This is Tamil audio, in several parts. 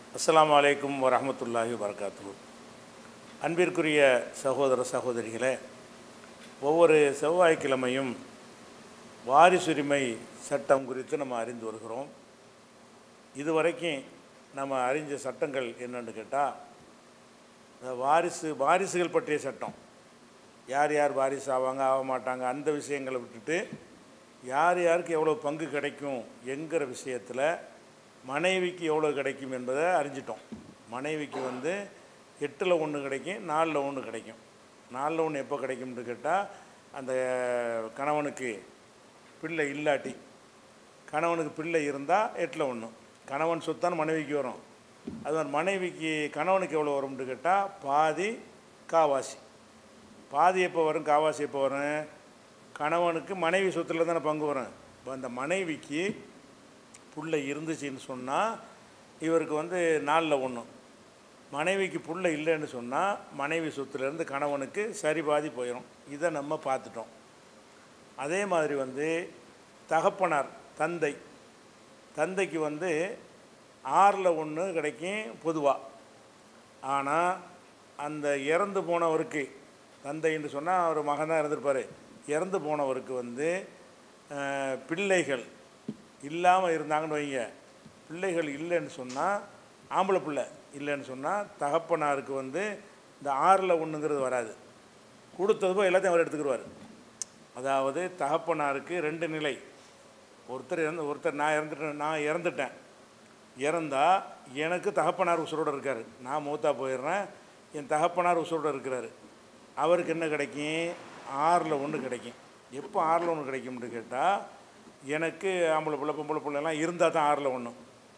அஸ்ஸலாமு அலைக்கும் வரஹ்மத்துல்லாஹி வரகாத்து அன்பிற்குரிய சகோதர சகோதரிகளே ஒவ்வொரு செவ்வாய்க்கிழமையும் வாரிசுரிமை சட்டம் குறித்து நம்ம அறிந்து வருகிறோம் இதுவரைக்கும் நம்ம அறிஞ்ச சட்டங்கள் என்னன்னு கேட்டால் இந்த வாரிசு வாரிசுகள் பற்றிய சட்டம் யார் யார் வாரிசு ஆவாங்க ஆக மாட்டாங்க அந்த விஷயங்களை விட்டுட்டு யார் யாருக்கு எவ்வளோ பங்கு கிடைக்கும் என்கிற விஷயத்தில் மனைவிக்கு எவ்வளோ கிடைக்கும் என்பதை அறிஞ்சிட்டோம் மனைவிக்கு வந்து எட்டில் ஒன்று கிடைக்கும் நாலில் ஒன்று கிடைக்கும் நாலில் ஒன்று எப்போ கிடைக்கும்னு கேட்டால் அந்த கணவனுக்கு பிள்ளை இல்லாட்டி கணவனுக்கு பிள்ளை இருந்தால் எட்டில் ஒன்று கணவன் சொத்தான் மனைவிக்கு வரும் அது மாதிரி மனைவிக்கு கணவனுக்கு எவ்வளோ வரும்னு கேட்டால் பாதி காவாசி பாதி எப்போ வரும் காவாசி எப்போ வரும் கணவனுக்கு மனைவி சொத்துல தானே பங்கு வரும் இப்போ அந்த மனைவிக்கு புள்ள இருந்துச்சுன்னு சொன்னால் இவருக்கு வந்து நாலில் ஒன்று மனைவிக்கு புள்ள இல்லைன்னு சொன்னால் மனைவி சொத்துலேருந்து கணவனுக்கு சரி பாதி போயிடும் இதை நம்ம பார்த்துட்டோம் அதே மாதிரி வந்து தகப்பனார் தந்தை தந்தைக்கு வந்து ஆறில் ஒன்று கிடைக்கும் பொதுவாக ஆனால் அந்த இறந்து போனவருக்கு தந்தைன்னு சொன்னால் அவர் மகன் தான் இறந்துருப்பார் இறந்து போனவருக்கு வந்து அஹ், பிள்ளைகள் இல்லாமல் இருந்தாங்கன்னு வைங்க பிள்ளைகள் இல்லைன்னு சொன்னால் ஆம்பளை பிள்ளை இல்லைன்னு சொன்னால் தகப்பனாருக்கு வந்து இந்த ஆறில் ஒன்றுங்கிறது வராது கொடுத்தது போய் எல்லாத்தையும் அவர் எடுத்துக்கிடுவார் அதாவது தகப்பனாருக்கு ரெண்டு நிலை ஒருத்தர் இறந்து ஒருத்தர் நான் இறந்துட்டேன் நான் இறந்துட்டேன் இறந்தா எனக்கு தகப்பனார் உசுரோடு இருக்கார் நான் மூத்தா போயிடுறேன் என் தகப்பனார் உசுரோடு இருக்கிறாரு அவருக்கு என்ன கிடைக்கும் ஆறில் ஒன்று கிடைக்கும் எப்போ ஆறில் ஒன்று கிடைக்கும்னு கேட்டால் எனக்கு ஆம்பளை பிள்ளை பொம்பளை பிள்ளைலாம் இருந்தால் தான் ஆறில் ஒன்று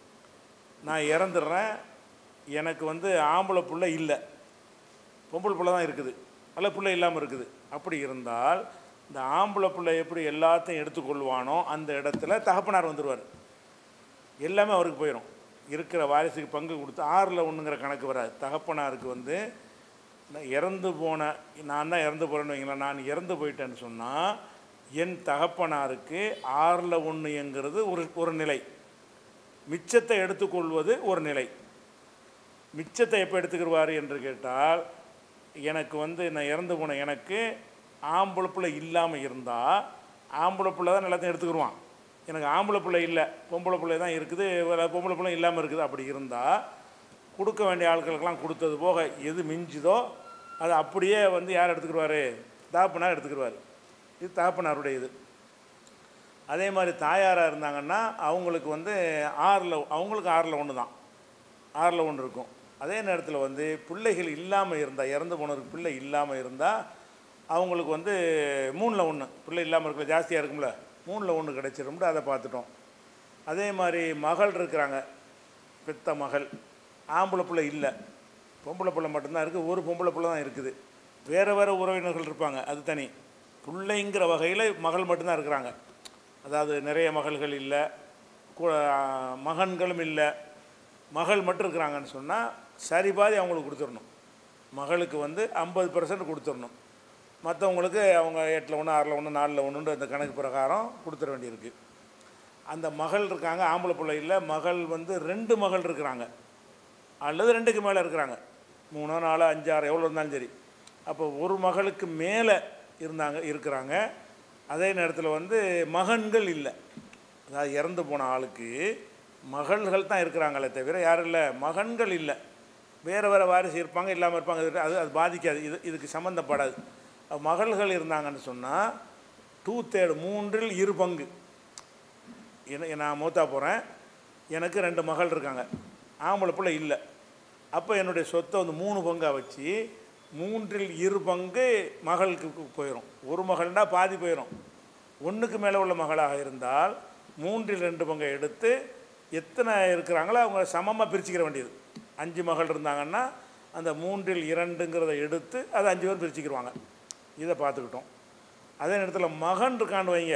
நான் இறந்துடுறேன் எனக்கு வந்து ஆம்பளை பிள்ளை இல்லை பொம்பளை பிள்ளை தான் இருக்குது அல்ல பிள்ளை இல்லாமல் இருக்குது அப்படி இருந்தால் இந்த ஆம்பளை பிள்ளை எப்படி எல்லாத்தையும் எடுத்துக்கொள்வானோ அந்த இடத்துல தகப்பனார் வந்துடுவார் எல்லாமே அவருக்கு போயிடும் இருக்கிற வாரிசுக்கு பங்கு கொடுத்து ஆறில் ஒன்றுங்கிற கணக்கு வராது தகப்பனாருக்கு வந்து நான் இறந்து போன நான் தான் இறந்து போகிறேன்னு வைங்களேன் நான் இறந்து போயிட்டேன்னு சொன்னால் என் தகப்பனாருக்கு ஆறில் ஒன்றுங்கிறது ஒரு ஒரு நிலை மிச்சத்தை எடுத்துக்கொள்வது ஒரு நிலை மிச்சத்தை எப்போ எடுத்துக்கிடுவார் என்று கேட்டால் எனக்கு வந்து நான் இறந்து போன எனக்கு ஆம்பளை பிள்ளை இல்லாமல் இருந்தால் ஆம்பளை பிள்ளை தான் எல்லாத்தையும் எடுத்துக்கிடுவான் எனக்கு ஆம்பளை பிள்ளை இல்லை பொம்பளை பிள்ளை தான் இருக்குது வேற பொம்பளை பிள்ளை இல்லாமல் இருக்குது அப்படி இருந்தால் கொடுக்க வேண்டிய ஆட்களுக்கெல்லாம் கொடுத்தது போக எது மிஞ்சுதோ அது அப்படியே வந்து யார் எடுத்துக்கிடுவார் தாப்பனார் எடுத்துக்கிடுவார் இது தாப்பனாருடைய இது அதே மாதிரி தாயாராக இருந்தாங்கன்னா அவங்களுக்கு வந்து ஆறில் அவங்களுக்கு ஆறில் ஒன்று தான் ஆறில் ஒன்று இருக்கும் அதே நேரத்தில் வந்து பிள்ளைகள் இல்லாமல் இருந்தால் இறந்து போனவருக்கு பிள்ளை இல்லாமல் இருந்தால் அவங்களுக்கு வந்து மூணில் ஒன்று பிள்ளை இல்லாமல் இருக்கல ஜாஸ்தியாக இருக்கும்ல மூணில் ஒன்று கிடைச்சிரும்னு அதை பார்த்துட்டோம் அதே மாதிரி மகள் இருக்கிறாங்க பெத்த மகள் ஆம்பளை பிள்ளை இல்லை பொம்பளை பிள்ளை மட்டும்தான் இருக்குது ஒரு பொம்பளை பிள்ளை தான் இருக்குது வேறு வேறு உறவினர்கள் இருப்பாங்க அது தனி பிள்ளைங்கிற வகையில் மகள் மட்டும்தான் இருக்கிறாங்க அதாவது நிறைய மகள்கள் இல்லை கு- மகன்களும் இல்லை மகள் மட்டும் இருக்கிறாங்கன்னு சொன்னால் சரி பாதி அவங்களுக்கு கொடுத்துடணும் மகளுக்கு வந்து ஐம்பது பர்சன்ட் கொடுத்துடணும் மற்றவங்களுக்கு அவங்க எட்டில் ஒன்று ஆறில் ஒன்று நாலில் ஒன்றுன்ற அந்த கணக்கு பிரகாரம் கொடுத்துட வேண்டியிருக்கு அந்த மகள் இருக்காங்க ஆம்பளை பிள்ளை இல்லை மகள் வந்து ரெண்டு மகள் இருக்கிறாங்க அல்லது ரெண்டுக்கு மேலே இருக்கிறாங்க மூணோ நாலோ அஞ்சாறு எவ்வளோ இருந்தாலும் சரி அப்போ ஒரு மகளுக்கு மேலே இருந்தாங்க இருக்கிறாங்க அதே நேரத்தில் வந்து மகன்கள் இல்லை அதாவது இறந்து போன ஆளுக்கு மகள்கள் தான் இருக்கிறாங்களே தவிர யாரும் இல்லை மகன்கள் இல்லை வேறு வேறு வாரிசு இருப்பாங்க இல்லாமல் இருப்பாங்க இது- அது அது பாதிக்காது இது இதுக்கு சம்மந்தப்படாது அப்ப மகள்கள் இருந்தாங்கன்னு சொன்னால் டூ தேர்டு மூன்றில் இரு பங்கு என்ன நான் மூத்தா போகிறேன் எனக்கு ரெண்டு மகள் இருக்காங்க ஆம்பளை பிள்ளை இல்லை அப்போ என்னுடைய சொத்தை வந்து மூணு பங்காக வச்சு மூன்றில் இரு பங்கு மகளுக்கு போயிடும் ஒரு மகள்னா பாதி போயிடும் ஒன்றுக்கு மேலே உள்ள மகளாக இருந்தால் மூன்றில் ரெண்டு பங்கை எடுத்து எத்தனை இருக்கிறாங்களோ அவங்க சமமாக பிரிச்சுக்கிற வேண்டியது அஞ்சு மகள் இருந்தாங்கன்னா அந்த மூன்றில் இரண்டுங்கிறத எடுத்து அதை அஞ்சு பேர் பிரிச்சுக்கிடுவாங்க இதை பார்த்துக்கிட்டோம் அதே நேரத்தில் மகன் இருக்கான்னு வைங்க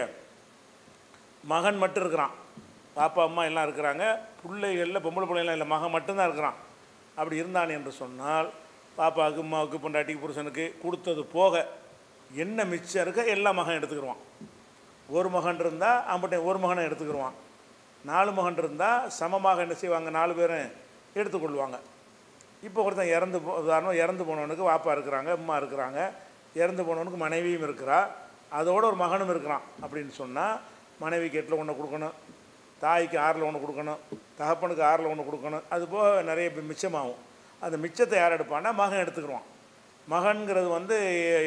மகன் மட்டும் இருக்கிறான் பாப்பா அம்மா எல்லாம் இருக்கிறாங்க பிள்ளைகளில் பொம்பளை பிள்ளைலாம் இல்லை மகன் மட்டும்தான் இருக்கிறான் அப்படி இருந்தான் என்று சொன்னால் பாப்பாவுக்கு அம்மாவுக்கு பொண்டாட்டிக்கு புருஷனுக்கு கொடுத்தது போக என்ன மிச்சம் இருக்க எல்லா மகன் எடுத்துக்கிடுவான் ஒரு மகன் இருந்தால் அம்பட்டை ஒரு மகனை எடுத்துக்கிடுவான் நாலு மகன் இருந்தால் சமமாக என்ன செய்வாங்க நாலு பேரும் எடுத்துக்கொள்வாங்க இப்போ ஒருத்தன் இறந்து போ உதாரணம் இறந்து போனவனுக்கு வாப்பா இருக்கிறாங்க அம்மா இருக்கிறாங்க இறந்து போனவனுக்கு மனைவியும் இருக்கிறா அதோட ஒரு மகனும் இருக்கிறான் அப்படின்னு சொன்னால் மனைவிக்கு எட்டில் ஒன்று கொடுக்கணும் தாய்க்கு ஆறில் ஒன்று கொடுக்கணும் தகப்பனுக்கு ஆறில் ஒன்று கொடுக்கணும் அது போக நிறைய பி- மிச்சமாகும் அந்த மிச்சத்தை யார் எடுப்பான்னா மகன் எடுத்துக்கிடுவான் மகன்கிறது வந்து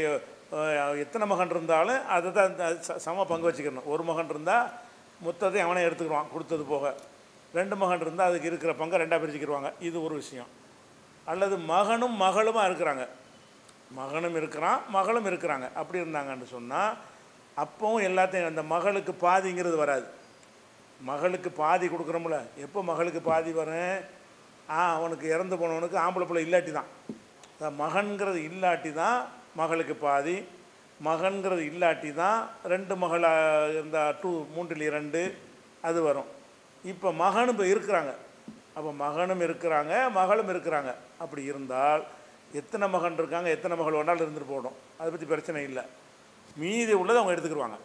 அஹ், எத்தனை மகன் இருந்தாலும் அதை தான் அந்த ச- சம பங்கு வச்சுக்கணும் ஒரு மகன் இருந்தால் மொத்தத்தை அவனே எடுத்துக்கிடுவான் கொடுத்தது போக ரெண்டு மகன் இருந்தால் அதுக்கு இருக்கிற பங்கை ரெண்டாக பிரிச்சுக்கிடுவாங்க இது ஒரு விஷயம் அல்லது மகனும் மகளுமா இருக்கிறாங்க மகனும் இருக்கிறான் மகளும் இருக்கிறாங்க அப்படி இருந்தாங்கன்னு சொன்னால் அப்பவும் எல்லாத்தையும் அந்த மகளுக்கு பாதிங்கிறது வராது மகளுக்கு பாதி கொடுக்குறோம்ல எப்போ மகளுக்கு பாதி வரும் ஆ அவனுக்கு இறந்து போனவனுக்கு ஆம்பளை பிள்ளை இல்லாட்டி தான் அதான் மகன்கிறது இல்லாட்டி தான் மகளுக்கு பாதி மகன்கிறது இல்லாட்டி தான் ரெண்டு மகள் இருந்தால் டூ மூன்றில் இரண்டு அது வரும் இப்போ மகனும் இப்போ இருக்கிறாங்க அப்போ மகனும் இருக்கிறாங்க மகளும் இருக்கிறாங்க அப்படி இருந்தால் எத்தனை மகன் இருக்காங்க எத்தனை மகள் வேணாலும் இருந்துட்டு போகணும் அதை பற்றி பிரச்சனை இல்லை மீதி உள்ளதை அவங்க எடுத்துக்கிடுவாங்க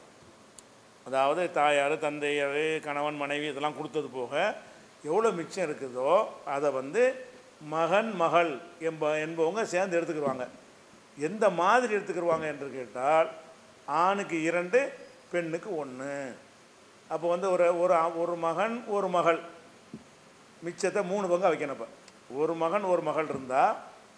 அதாவது தாயார் தந்தையார் கணவன் மனைவி இதெல்லாம் கொடுத்தது போக எவ்வளோ மிச்சம் இருக்குதோ அதை வந்து மகன் மகள் என்ப என்பவங்க சேர்ந்து எடுத்துக்கிடுவாங்க எந்த மாதிரி எடுத்துக்கிடுவாங்க என்று கேட்டால் ஆணுக்கு இரண்டு பெண்ணுக்கு ஒன்று அப்போ வந்து ஒரு ஒரு ஆ- ஒரு மகன் ஒரு மகள் மிச்சத்தை மூணு பங்காக வைக்கணும் இப்போ ஒரு மகன் ஒரு மகள் இருந்தால்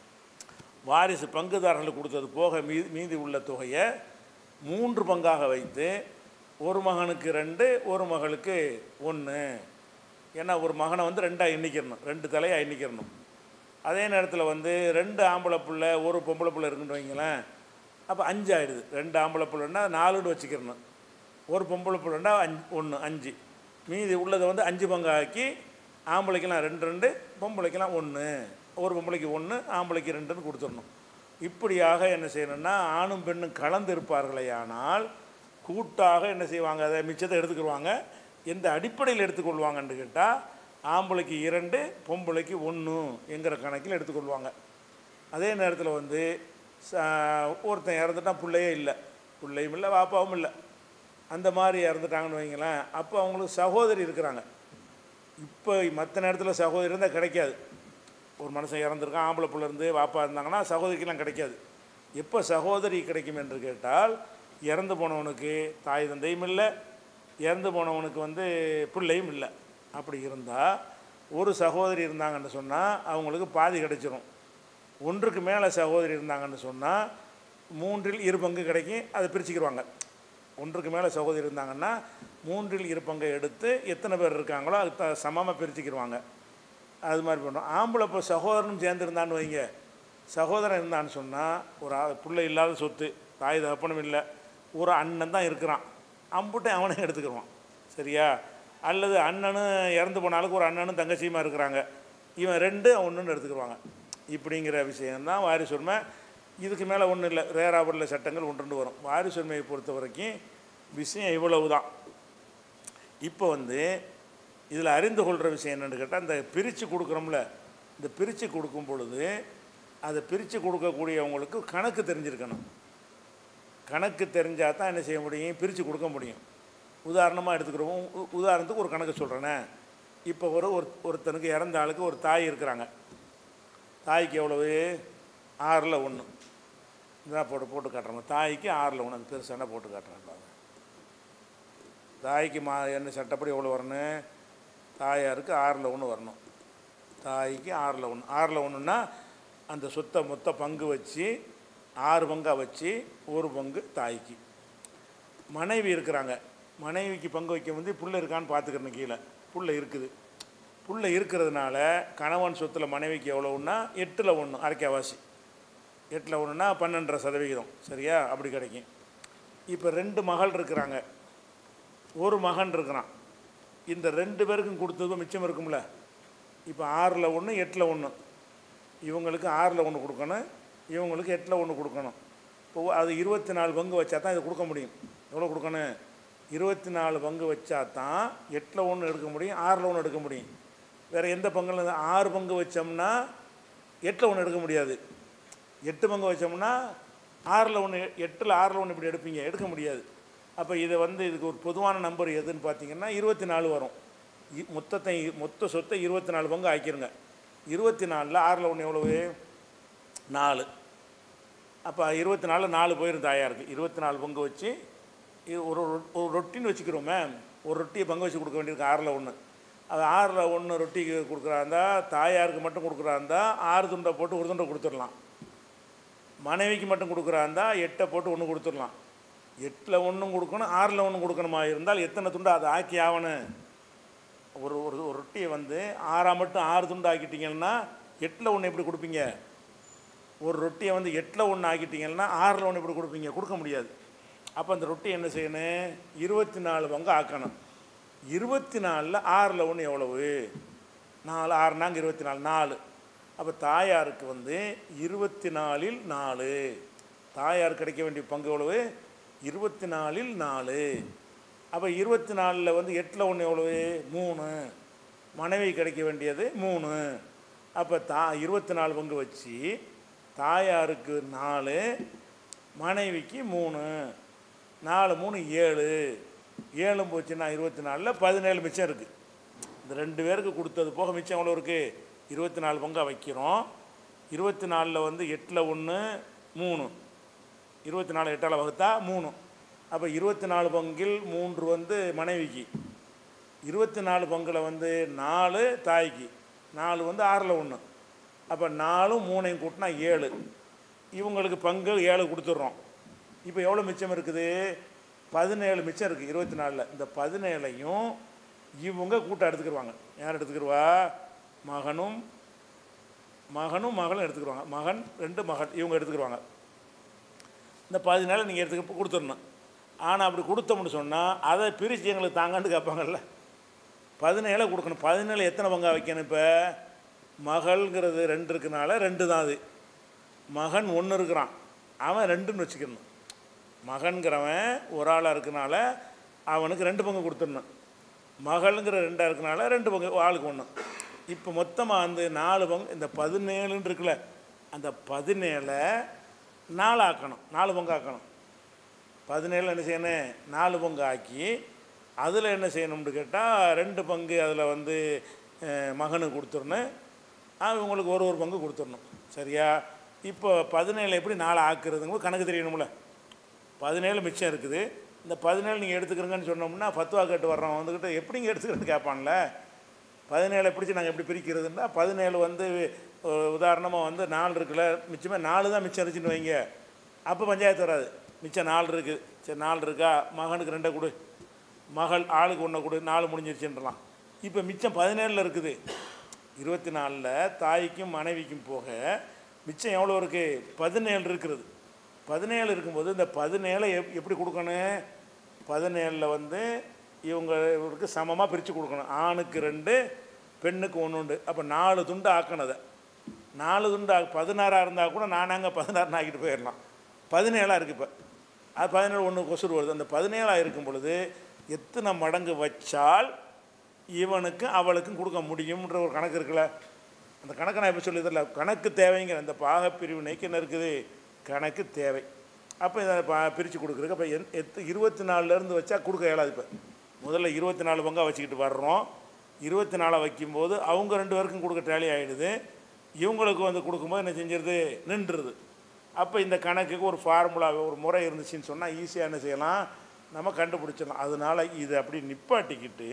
வாரிசு பங்குதாரர்களுக்கு கொடுத்தது போக மீதி மீதி உள்ள தொகையை மூன்று பங்காக வைத்து ஒரு மகனுக்கு ரெண்டு ஒரு மகளுக்கு ஒன்று ஏன்னா ஒரு மகனை வந்து ரெண்டாக எண்ணிக்கிறணும் ரெண்டு தலையாக எண்ணிக்கிறணும் அதே நேரத்தில் வந்து ரெண்டு ஆம்பளை புள்ள ஒரு பொம்பளை புள்ள இருக்குன்னு வைங்களேன் அப்போ அஞ்சு ஆயிடுது ரெண்டு ஆம்பளை புள்ளன்னா நாலுன்னு வச்சுக்கிறணும் ஒரு பொம்பளை புள்ளன்னா அஞ்சு ஒன்று அஞ்சு மீதி உள்ளதை வந்து அஞ்சு பங்காக்கி ஆம்பளைக்கெல்லாம் ரெண்டு ரெண்டு பொம்பளைக்கெல்லாம் ஒன்று ஒரு பொம்பளைக்கு ஒன்று ஆம்பளைக்கு ரெண்டுன்னு கொடுத்துடணும் இப்படியாக என்ன செய்யணும்னா ஆணும் பெண்ணும் கலந்து இருப்பார்களே ஆனால் கூட்டாக என்ன செய்வாங்க அதை மிச்சத்தை எடுத்துக்கிடுவாங்க எந்த அடிப்படையில் எடுத்துக்கொள்வாங்கன்னு கேட்டால் ஆம்பளைக்கு இரண்டு பொம்பளைக்கு ஒன்று என்கிற கணக்கில் எடுத்துக்கொள்வாங்க அதே நேரத்தில் வந்து ச- ஒருத்தன் இறந்துட்டான் பிள்ளையே இல்லை பிள்ளையும் இல்லை பாப்பாவும் இல்லை அந்த மாதிரி இறந்துட்டாங்கன்னு வைங்களேன் அப்போ அவங்களுக்கு சகோதரி இருக்கிறாங்க இப்போ மற்ற நேரத்தில் சகோதரி இருந்தால் கிடைக்காது ஒரு மனுஷன் இறந்துருக்கான் ஆம்பளை பிள்ளை இருந்து வாப்பா இருந்தாங்கன்னா சகோதரிக்கெல்லாம் கிடைக்காது எப்போ சகோதரி கிடைக்கும் என்று கேட்டால் இறந்து போனவனுக்கு தாய் தந்தையும் இல்லை இறந்து போனவனுக்கு வந்து பிள்ளையும் இல்லை அப்படி இருந்தால் ஒரு சகோதரி இருந்தாங்கன்னு சொன்னால் அவங்களுக்கு பாதி கிடைச்சிரும் ஒன்றுக்கு மேலே சகோதரி இருந்தாங்கன்னு சொன்னால் மூன்றில் இரு பங்கு கிடைக்கும் அதை பிரிச்சுக்கிடுவாங்க ஒன்றுக்கு மேலே சகோதரி இருந்தாங்கன்னா மூன்றில் இரு பங்கை எடுத்து எத்தனை பேர் இருக்காங்களோ அது த சமமாக பிரிச்சுக்கிடுவாங்க அது மாதிரி பண்ணுறோம் ஆம்பளை இப்போ சகோதரனும் சேர்ந்துருந்தான்னு வைங்க சகோதரன் இருந்தான்னு சொன்னால் ஒரு ஆ- பிள்ளை இல்லாத சொத்து தாய் தகப்பனும் இல்லை ஒரு அண்ணன் தான் இருக்கிறான் அம்புட்டை அவனே எடுத்துக்கிடுவான் சரியா அல்லது அண்ணனும் இறந்து போனாலுக்கு ஒரு அண்ணனும் தங்கச்சியுமா இருக்கிறாங்க இவன் ரெண்டு ஒன்றுன்னு எடுத்துக்கிடுவாங்க இப்படிங்கிற விஷயம்தான் வாரிசுரிமை இதுக்கு மேலே ஒன்றும் இல்லை ரேராபுரில் சட்டங்கள் ஒன்று ரெண்டு வரும் வாரிசுரிமையை பொறுத்த வரைக்கும் விஷயம் இவ்வளவு தான் இப்போ வந்து இதில் அறிந்து கொள்கிற விஷயம் என்னென்னு கேட்டால் இந்த பிரித்து கொடுக்குறோம்ல இந்த பிரித்து கொடுக்கும் பொழுது அதை பிரித்து கொடுக்கக்கூடியவங்களுக்கு கணக்கு தெரிஞ்சிருக்கணும் கணக்கு தெரிஞ்சால் தான் என்ன செய்ய முடியும் பிரித்து கொடுக்க முடியும் உதாரணமாக எடுத்துக்கிறோம் உ- உதாரணத்துக்கு ஒரு கணக்கு சொல்கிறேனே இப்போ ஒரு ஒரு ஒருத்தனுக்கு இறந்த ஆளுக்கு ஒரு தாய் இருக்கிறாங்க தாய்க்கு எவ்வளவு ஆறில் ஒன்று இதான் போட்டு போட்டு காட்டுறோம் தாய்க்கு ஆறில் ஒன்று அது பெருசான போட்டு காட்டுறேன் பாருங்க தாய்க்கு மா என்ன சட்டப்படி எவ்வளோ வரணும் தாயாருக்கு ஆறில் ஒன்று வரணும் தாய்க்கு ஆறில் ஒன்று ஆறில் ஒன்றுன்னா அந்த சொத்தை மொத்த பங்கு வச்சு ஆறு பங்காக வச்சு ஒரு பங்கு தாய்க்கு மனைவி இருக்கிறாங்க மனைவிக்கு பங்கு வைக்க வந்து புள்ள இருக்கான்னு பார்த்துக்கிறணும் கீழே புள்ள இருக்குது புள்ள இருக்கிறதுனால கணவன் சொத்தில் மனைவிக்கு எவ்வளோன்னா எட்டில் ஒன்று அரைக்காவாசி எட்டில் ஒன்றுனா பன்னெண்டரை சதவிகிதம் சரியா அப்படி கிடைக்கும் இப்போ ரெண்டு மகள் இருக்கிறாங்க ஒரு மகன் இருக்கிறான் இந்த ரெண்டு பேருக்கும் கொடுத்ததும் மிச்சம் இருக்கும்ல இப்போ ஆறில் ஒன்று எட்டில் ஒன்று இவங்களுக்கு ஆறில் ஒன்று கொடுக்கணும் இவங்களுக்கு எட்டில் ஒன்று கொடுக்கணும் இப்போ அது இருபத்தி நாலு பங்கு வச்சா தான் இதை கொடுக்க முடியும் எவ்வளோ கொடுக்கணும் இருபத்தி நாலு பங்கு வச்சா தான் எட்டில் ஒன்று எடுக்க முடியும் ஆறில் ஒன்று எடுக்க முடியும் வேறு எந்த பங்கில் இருந்து ஆறு பங்கு வச்சோம்னா எட்டில் ஒன்று எடுக்க முடியாது எட்டு பங்கு வச்சோம்னா ஆறில் ஒன்று எட்டில் ஆறில் ஒன்று இப்படி எடுப்பீங்க எடுக்க முடியாது அப்போ இதை வந்து இதுக்கு ஒரு பொதுவான நம்பர் எதுன்னு பார்த்தீங்கன்னா இருபத்தி நாலு வரும் இ- மொத்தத்தை மொத்த சொத்தை இருபத்தி நாலு பங்கு ஆக்கிருங்க இருபத்தி நாலில் ஆறில் ஒன்று எவ்வளவு நாலு அப்போ இருபத்தி நாலில் நாலு போயிரும் தாயாருக்கு இருபத்தி நாலு பங்கு வச்சு இது ஒரு ரொ- ஒரு ரொட்டின்னு வச்சுக்கிறோமே ஒரு ரொட்டியை பங்கு வச்சு கொடுக்க வேண்டியிருக்கு ஆறில் ஒன்று அது ஆறில் ஒன்று ரொட்டிக்கு கொடுக்குறாந்தா தாயாருக்கு மட்டும் கொடுக்குறாந்தா ஆறு துண்டை போட்டு ஒரு துண்டை கொடுத்துடலாம் மனைவிக்கு மட்டும் கொடுக்குறாந்தா எட்டை போட்டு ஒன்று கொடுத்துடலாம் எட்டில் ஒன்றும் கொடுக்கணும் ஆறில் ஒன்றும் கொடுக்கணுமா இருந்தால் எத்தனை துண்டு அதை ஆக்கி ஆகணும் ஒரு ஒரு ஒரு ரொட்டியை வந்து ஆறாக மட்டும் ஆறு துண்டு ஆக்கிட்டீங்கன்னா எட்டில் ஒன்று எப்படி கொடுப்பீங்க ஒரு ரொட்டியை வந்து எட்டில் ஒன்று ஆக்கிட்டீங்கன்னா ஆறில் ஒன்று எப்படி கொடுப்பீங்க கொடுக்க முடியாது அப்போ அந்த ரொட்டி என்ன செய்யணும் இருபத்தி நாலு பங்கு ஆக்கணும் இருபத்தி நாலில் ஆறில் ஒன்று எவ்வளவு நாலு ஆறுனாங்க இருபத்தி நாலு நாலு அப்போ தாயாருக்கு வந்து இருபத்தி நாலில் நாலு தாயார் கிடைக்க வேண்டிய பங்கு எவ்வளவு இருபத்தி நாலில் நாலு அப்போ இருபத்தி நாலில் வந்து எட்டில் ஒன்று எவ்வளவு மூணு மனைவி கிடைக்க வேண்டியது மூணு அப்போ தா இருபத்தி நாலு பங்கு வச்சு தாயாருக்கு நாலு மனைவிக்கு மூணு நாலு மூணு ஏழு ஏழும் போச்சுன்னா இருபத்தி நாலில் பதினேழு மிச்சம் இருக்குது இந்த ரெண்டு பேருக்கு கொடுத்தது போக மிச்சம் எவ்வளோ இருக்குது இருபத்தி நாலு பங்காக வைக்கிறோம் இருபத்தி நாலில் வந்து எட்டில் ஒன்று மூணு இருபத்தி நாலு எட்டால் வகுத்தா மூணு அப்போ இருபத்தி நாலு பங்கில் மூன்று வந்து மனைவிக்கு இருபத்தி நாலு பங்கில் வந்து நாலு தாய்க்கு நாலு வந்து ஆறில் ஒன்று அப்போ நாலும் மூணையும் கூட்டினா ஏழு இவங்களுக்கு பங்கு ஏழு கொடுத்துட்றோம் இப்போ எவ்வளோ மிச்சம் இருக்குது பதினேழு மிச்சம் இருக்குது இருபத்தி நாலில் இந்த பதினேழையும் இவங்க கூட்டம் எடுத்துக்கிடுவாங்க யார் எடுத்துக்கிடுவா மகனும் மகனும் மகளும் எடுத்துக்கிடுவாங்க மகன் ரெண்டு மகள் இவங்க எடுத்துக்கிடுவாங்க இந்த பதினாலு நீங்கள் எடுத்துக்க கொடுத்துடணும் ஆனால் அப்படி கொடுத்தோம்னு சொன்னால் அதை பிரித்து எங்களுக்கு தாங்கன்னு கேட்பாங்கல்ல பதினேழை கொடுக்கணும் பதினேழு எத்தனை பங்கா வைக்கணும் இப்போ மகள்ங்கிறது ரெண்டு இருக்கனால ரெண்டு தான் அது மகன் ஒன்று இருக்கிறான் அவன் ரெண்டுன்னு வச்சுக்கணும் மகன்கிறவன் ஒரு ஆளாக இருக்கனால அவனுக்கு ரெண்டு பங்கு கொடுத்துடணும் மகள்ங்கிற ரெண்டாக இருக்கனால ரெண்டு பங்கு ஆளுக்கு ஒன்று இப்போ மொத்தமாக வந்து நாலு பங்கு இந்த பதினேழுன்னு இருக்குல்ல அந்த பதினேழை நாலு ஆக்கணும் நாலு பங்கு ஆக்கணும் பதினேழு என்ன செய்யணும் நாலு பங்கு ஆக்கி அதில் என்ன செய்யணும்னு கேட்டால் ரெண்டு பங்கு அதில் வந்து அஹ், மகனுக்கு கொடுத்துடணும் அவங்களுக்கு ஒரு ஒரு பங்கு கொடுத்துடணும் சரியா இப்போ பதினேழு எப்படி நாலு ஆக்குறதுங்க கணக்கு தெரியணும்ல பதினேழு மிச்சம் இருக்குது இந்த பதினேழு நீங்கள் எடுத்துக்கிறீங்கன்னு சொன்னோம்னா பத்துவா கேட்டு வர்றோம் வந்துக்கிட்டு எப்படிங்க எடுத்துக்கிறது கேட்பான்ல பதினேழை பிடிச்சி நாங்கள் எப்படி பிரிக்கிறதுன்னா பதினேழு வந்து உதாரணமாக வந்து நாலு இருக்குல்ல மிச்சமே நாலு தான் மிச்சம் இருந்துச்சுன்னு வைங்க அப்போ பஞ்சாயத்து வராது மிச்சம் நாலு இருக்குது சரி நாலு இருக்கா மகனுக்கு ரெண்டை கொடு மகள் ஆளுக்கு ஒன்றை கொடு நாலு முடிஞ்சிருச்சுன்றலாம் இப்போ மிச்சம் பதினேழில் இருக்குது இருபத்தி நாலில் தாய்க்கும் மனைவிக்கும் போக மிச்சம் எவ்வளோ இருக்குது பதினேழு இருக்கிறது பதினேழு இருக்கும்போது இந்த பதினேழை எப் எப்படி கொடுக்கணும் பதினேழில் வந்து இவங்களுக்கு சமமாக பிரித்து கொடுக்கணும் ஆணுக்கு ரெண்டு பெண்ணுக்கு ஒன்று உண்டு அப்போ நாலு துண்டு ஆக்கணும் அதை நாலு துண்டு ஆ பதினாறாக இருந்தால் கூட நானாங்க பதினாறுன்னு ஆக்கிட்டு போயிடலாம் பதினேழாக இருக்குது இப்போ அது பதினேழு ஒன்று கொசுறு வருது அந்த பதினேழாக இருக்கும் பொழுது எத்தனை மடங்கு வச்சால் இவனுக்கும் அவளுக்கும் கொடுக்க முடியும்ன்ற ஒரு கணக்கு இருக்குல்ல அந்த கணக்கை நான் இப்போ சொல்லி தரல கணக்கு தேவைங்கிற அந்த பாகப்பிரிவினைக்கு என்ன இருக்குது கணக்கு தேவை அப்போ இதை பா பிரித்து கொடுக்குறதுக்கு அப்போ எந் எத்து இருபத்தி நாலுலேருந்து வச்சா கொடுக்க இயலாது இப்போ முதல்ல இருபத்தி நாலு பங்கா வச்சுக்கிட்டு வர்றோம் இருபத்தி நாலை வைக்கும்போது அவங்க ரெண்டு பேருக்கும் கொடுக்க டேலி ஆகிடுது இவங்களுக்கு வந்து கொடுக்கும்போது என்ன செஞ்சிருது நின்றுது அப்போ இந்த கணக்குக்கு ஒரு ஃபார்முலா ஒரு முறை இருந்துச்சுன்னு சொன்னால் ஈஸியாக என்ன செய்யலாம் நம்ம கண்டுபிடிச்சிடலாம் அதனால் இதை அப்படி நிப்பாட்டிக்கிட்டு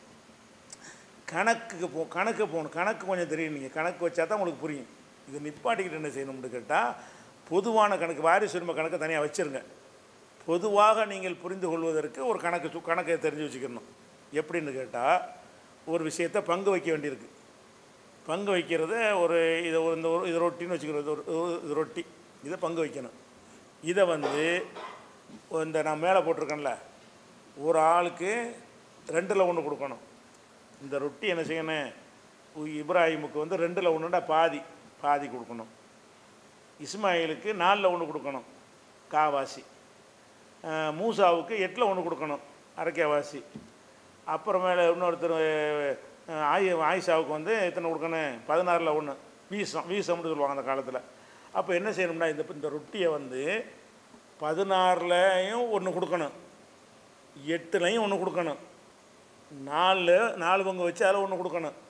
கணக்குக்கு போ கணக்கு போகணும் கணக்கு கொஞ்சம் தெரியும் நீங்கள் கணக்கு வச்சா தான் உங்களுக்கு புரியும் இது நிப்பாட்டிக்கிட்டு என்ன செய்யணும்னு கேட்டால் பொதுவான கணக்கு வாரிசு உரிமை கணக்கை தனியாக வச்சுருங்க பொதுவாக நீங்கள் புரிந்து கொள்வதற்கு ஒரு கணக்கு சு- கணக்கை தெரிஞ்சு வச்சுக்கணும் எப்படின்னு கேட்டால் ஒரு விஷயத்தை பங்கு வைக்க வேண்டியிருக்கு பங்கு வைக்கிறது ஒரு இதை ஒரு- இந்த ஒரு இது ரொட்டின்னு வச்சுக்கிறது ஒரு ஒரு- இது ரொட்டி இதை பங்கு வைக்கணும் இதை வந்து இந்த நான் மேலே போட்டிருக்கேன்ல ஒரு ஆளுக்கு ரெண்டில் ஒன்று கொடுக்கணும் இந்த ரொட்டி என்ன செய்யணும் உ- இப்ராஹிமுக்கு வந்து ரெண்டில் ஒன்றுண்டா பாதி பாதி கொடுக்கணும் இஸ்மாயிலுக்கு நாலில் ஒன்று கொடுக்கணும் காவாசி அஹ் மூசாவுக்கு எட்டில் ஒன்று கொடுக்கணும் அரைக்காவாசி அப்புறமேல இன்னொருத்தர் அஹ், ஆயி ஆயிஷாவுக்கு வந்து எத்தனை கொடுக்கணும் பதினாறில் ஒன்று வீசம் வீசம்னு சொல்லுவாங்க அந்த காலத்தில் அப்போ என்ன செய்யணும்னா இந்த இந்த ரொட்டியை வந்து பதினாறுலையும் ஒன்று கொடுக்கணும் எட்டுலையும் ஒன்று கொடுக்கணும் நாலு நாலு பங்கு வச்சு அதில் ஒன்று கொடுக்கணும்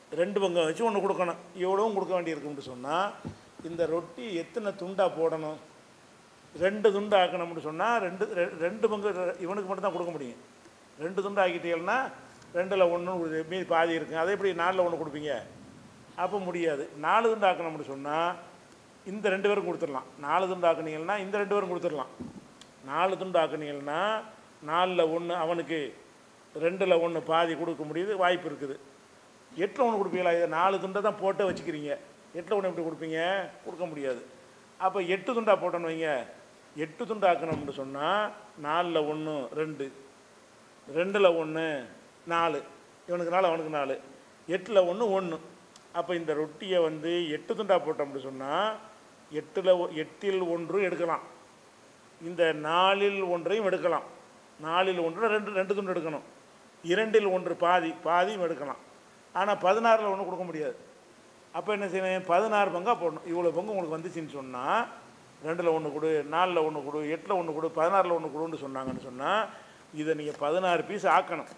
ரெண்டு பங்கம் வச்சு ஒன்று கொடுக்கணும் இவ்வளவும் கொடுக்க வேண்டியிருக்கும்னு சொன்னால் இந்த ரொட்டி எத்தனை துண்டாக போடணும் ரெண்டு துண்டு ஆக்கணும்னு சொன்னால் ரெண்டு ரெ- ரெண்டு பங்கு ரெ- இவனுக்கு மட்டும் தான் கொடுக்க முடியும் ரெண்டு துண்டு ஆக்கிட்டீங்கன்னா ரெண்டில் ஒன்று மீதி பாதி இருக்குங்க அதை எப்படி நாலில் ஒன்று கொடுப்பீங்க அப்போ முடியாது நாலு துண்டு ஆக்கணும்னு சொன்னால் இந்த ரெண்டு பேரும் கொடுத்துடலாம் நாலு துண்டு ஆக்குனீங்கன்னா இந்த ரெண்டு பேரும் கொடுத்துடலாம் நாலு துண்டு ஆக்குனீங்கன்னா நாலில் ஒன்று அவனுக்கு ரெண்டில் ஒன்று பாதி கொடுக்க முடியுது வாய்ப்பு இருக்குது எட்டில் ஒன்று கொடுப்பீங்களா இதை நாலு துண்டை தான் போட்டே வச்சுக்கிறீங்க எட்டில் ஒன்று எப்படி கொடுப்பீங்க கொடுக்க முடியாது அப்போ எட்டு துண்டா போட்டோன்னு வைங்க எட்டு துண்டு ஆக்கணும்னு சொன்னால் நாலில் ஒன்று ரெண்டு ரெண்டில் ஒன்று நாலு இவனுக்கு நாலு அவனுக்கு நாலு எட்டில் ஒன்று ஒன்று அப்போ இந்த ரொட்டியை வந்து எட்டு துண்டா போட்டோம்னு சொன்னால் எட்டில் ஒ- எட்டில் ஒன்று எடுக்கலாம் இந்த நாலில் ஒன்றையும் எடுக்கலாம் நாலில் ஒன்று ரெண்டு ரெண்டு துண்டு எடுக்கணும் இரண்டில் ஒன்று பாதி பாதியும் எடுக்கலாம் ஆனால் பதினாறில் ஒன்று கொடுக்க முடியாது அப்போ என்ன செய்யணும் பதினாறு பங்கா போடணும் இவ்வளோ பங்கு உங்களுக்கு வந்துச்சுன்னு சொன்னால் ரெண்டில் ஒன்று கொடு நாலில் ஒன்று கொடு எட்டில் ஒன்று கொடு பதினாறில் ஒன்று கொடுன்னு சொன்னாங்கன்னு சொன்னால் இதை நீங்கள் பதினாறு பீஸ் ஆக்கணும்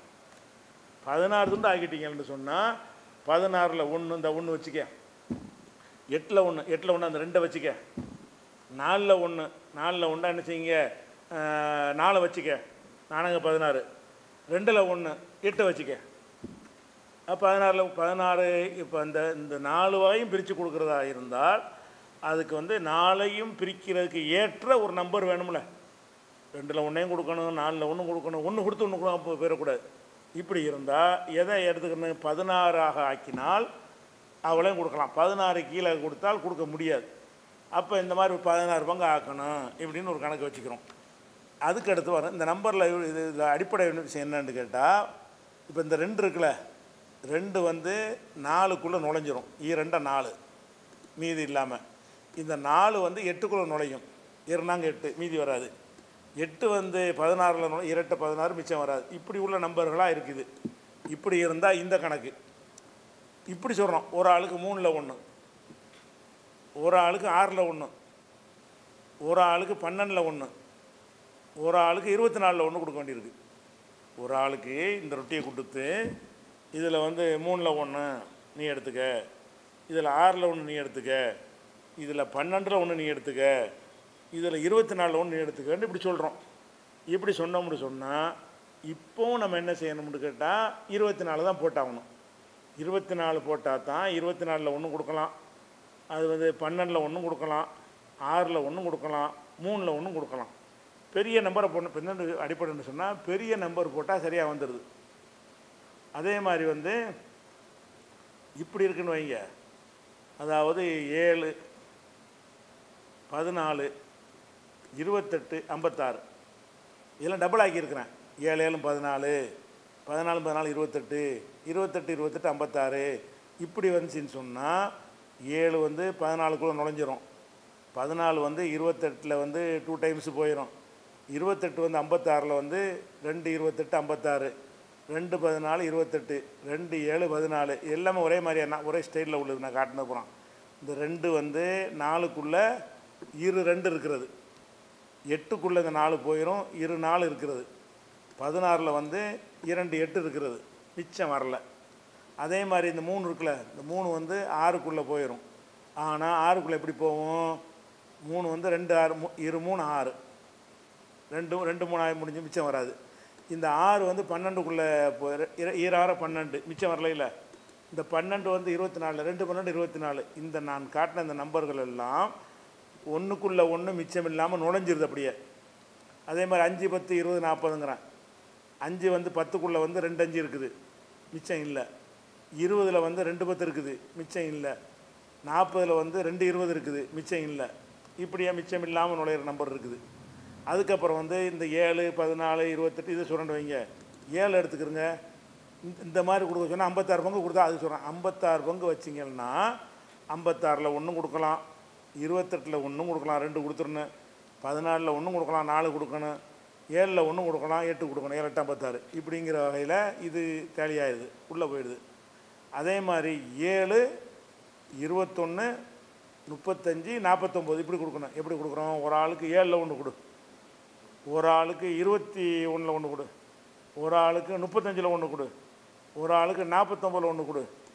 பதினாறு துண்டு ஆக்கிட்டீங்கன்னு சொன்னால் பதினாறில் ஒன்று இந்த ஒன்று வச்சுக்க எட்டில் ஒன்று எட்டில் ஒன்று அந்த ரெண்டை வச்சுக்க நாலில் ஒன்று நாலில் ஒன்றா என்ன செய்யுங்க அஹ், நாலை வச்சுக்க நானுங்க பதினாறு ரெண்டில் ஒன்று எட்டை வச்சுக்க அப்போ பதினாறில் பதினாறு இப்போ இந்த இந்த நாலு வகையும் பிரித்து கொடுக்குறதா இருந்தால் அதுக்கு வந்து நாளையும் பிரிக்கிறதுக்கு ஏற்ற ஒரு நம்பர் வேணும்ல ரெண்டில் ஒன்றையும் கொடுக்கணும் நாலில் ஒன்றும் கொடுக்கணும் ஒன்று கொடுத்து ஒன்று கூட அப்போ போயிடக்கூடாது இப்படி இருந்தால் எதை எடுத்துக்கணும் பதினாறாக ஆக்கினால் அவளையும் கொடுக்கலாம் பதினாறு கீழே கொடுத்தால் கொடுக்க முடியாது அப்போ இந்த மாதிரி ஒரு பதினாறு பங்கு ஆக்கணும் இப்படின்னு ஒரு கணக்கு வச்சுக்கிறோம் அதுக்கு அடுத்து வரும் இந்த நம்பரில் இது இதில் அடிப்படை விஷயம் என்னன்னு கேட்டால் இப்போ இந்த ரெண்டு இருக்குல்ல ரெண்டு வந்து நாலுக்குள்ளே நுழைஞ்சிரும் ஈரெண்டா நாலு மீதி இல்லாமல் இந்த நாலு வந்து எட்டுக்குள்ளே நுழையும் இருந்தாங்க எட்டு மீதி வராது எட்டு வந்து பதினாறில் நுழை இரட்டை பதினாறு மிச்சம் வராது இப்படி உள்ள நம்பர்களாக இருக்குது இப்படி இருந்தால் இந்த கணக்கு இப்படி சொல்கிறோம் ஒரு ஆளுக்கு மூணில் ஒன்று ஒரு ஆளுக்கு ஆறில் ஒன்று ஒரு ஆளுக்கு பன்னெண்டில் ஒன்று ஒரு ஆளுக்கு இருபத்தி நாலில் ஒன்று கொடுக்க வேண்டியிருக்கு ஒரு ஆளுக்கு இந்த ரொட்டியை கொடுத்து இதில் வந்து மூணில் ஒன்று நீ எடுத்துக்க இதில் ஆறில் ஒன்று நீ எடுத்துக்க இதில் பன்னெண்டில் ஒன்று நீ எடுத்துக்க இதில் இருபத்தி நாலில் ஒன்று நீ எடுத்துக்கன்னு இப்படி சொல்கிறோம் இப்படி சொன்னோம்னு சொன்னால் இப்போவும் நம்ம என்ன செய்யணும்னு கேட்டால் இருபத்தி நாலு தான் போட்டாகணும் இருபத்தி நாலு போட்டால் தான் இருபத்தி நாலில் ஒன்று கொடுக்கலாம் அது வந்து பன்னெண்டில் ஒன்றும் கொடுக்கலாம் ஆறில் ஒன்றும் கொடுக்கலாம் மூணில் ஒன்றும் கொடுக்கலாம் பெரிய நம்பரை போடணும் பன்னெண்டு அடிப்படைன்னு சொன்னால் பெரிய நம்பர் போட்டால் சரியாக வந்துடுது அதே மாதிரி வந்து இப்படி இருக்குன்னு வைங்க அதாவது ஏழு பதினாலு இருபத்தெட்டு ஐம்பத்தாறு இதெல்லாம் டபுள் ஆக்கியிருக்கிறேன் ஏழு ஏழும் பதினாலு பதினாலு பதினாலு இருபத்தெட்டு இருபத்தெட்டு இருபத்தெட்டு ஐம்பத்தாறு இப்படி வந்துச்சுன்னு சொன்னால் ஏழு வந்து பதினாலுக்குள்ளே நுழைஞ்சிரும் பதினாலு வந்து இருபத்தெட்டில் வந்து டூ டைம்ஸ் போயிடும் இருபத்தெட்டு வந்து ஐம்பத்தாறில் வந்து ரெண்டு இருபத்தெட்டு ஐம்பத்தாறு ரெண்டு பதினாலு இருபத்தெட்டு ரெண்டு ஏழு பதினாலு எல்லாமே ஒரே மாதிரியான ஒரே ஸ்டைலில் உள்ளது நான் காட்டினது போகிறோம் இந்த ரெண்டு வந்து நாலுக்குள்ளே இரு ரெண்டு இருக்கிறது எட்டுக்குள்ளே இந்த நாலு போயிடும் இரு நாலு இருக்கிறது பதினாறில் வந்து இரண்டு எட்டு இருக்கிறது மிச்சம் வரல அதே மாதிரி இந்த மூணு இருக்குல்ல இந்த மூணு வந்து ஆறுக்குள்ளே போயிடும் ஆனால் ஆறுக்குள்ளே எப்படி போகும் மூணு வந்து ரெண்டு ஆறு மூ- இரு மூணு ஆறு ரெண்டு ரெண்டு மூணு ஆறு முடிஞ்சு மிச்சம் வராது இந்த ஆறு வந்து பன்னெண்டுக்குள்ளே போ இர- ஈராறு பன்னெண்டு மிச்சம் வரல இல்லை இந்த பன்னெண்டு வந்து இருபத்தி நாலு ரெண்டு பன்னெண்டு இருபத்தி நாலு இந்த நான் காட்டின இந்த நம்பர்கள் எல்லாம் ஒன்றுக்குள்ளே ஒன்று மிச்சம் இல்லாமல் நுழைஞ்சிருது அப்படியே அதே மாதிரி அஞ்சு பத்து இருபது நாற்பதுங்கிறேன் அஞ்சு வந்து பத்துக்குள்ளே வந்து ரெண்டு அஞ்சு இருக்குது மிச்சம் இல்லை இருபதில் வந்து ரெண்டு பத்து இருக்குது மிச்சம் இல்லை நாற்பதில் வந்து ரெண்டு இருபது இருக்குது மிச்சம் இல்லை இப்படியே மிச்சம் இல்லாமல் நுழையிற நம்பர் இருக்குது அதுக்கப்புறம் வந்து இந்த ஏழு பதினாலு இருபத்தெட்டு இதை சுரண்டு வைங்க ஏழு எடுத்துக்கிறங்க இந்த- இந்த மாதிரி கொடுக்க சொன்னால் ஐம்பத்தாறு பங்கு கொடுத்தா அது சொல்கிறேன் ஐம்பத்தாறு பங்கு வச்சிங்கன்னா ஐம்பத்தாறில் ஒன்றும் கொடுக்கலாம் இருபத்தெட்டில் ஒன்றும் கொடுக்கலாம் ரெண்டு கொடுத்துருணும் பதினாலில் ஒன்றும் கொடுக்கலாம் நாலு கொடுக்கணும் ஏழில் ஒன்றும் கொடுக்கலாம் எட்டு கொடுக்கணும் ஏழு எட்டு ஐம்பத்தாறு இப்படிங்கிற வகையில் இது டேலியாயிடுது உள்ளே போயிடுது அதே மாதிரி ஏழு இருபத்தொன்று முப்பத்தஞ்சு நாற்பத்தொம்போது இப்படி கொடுக்கணும் எப்படி கொடுக்குறோம் ஒரு ஆளுக்கு ஏழில் ஒன்று கொடு ஒரு ஆளுக்கு இருபத்தி ஒன்றில் ஒன்று கொடு ஒரு ஆளுக்கு முப்பத்தஞ்சில் ஒன்று கொடு ஒரு ஆளுக்கு நாற்பத்தொம்பதில் ஒன்று கொடு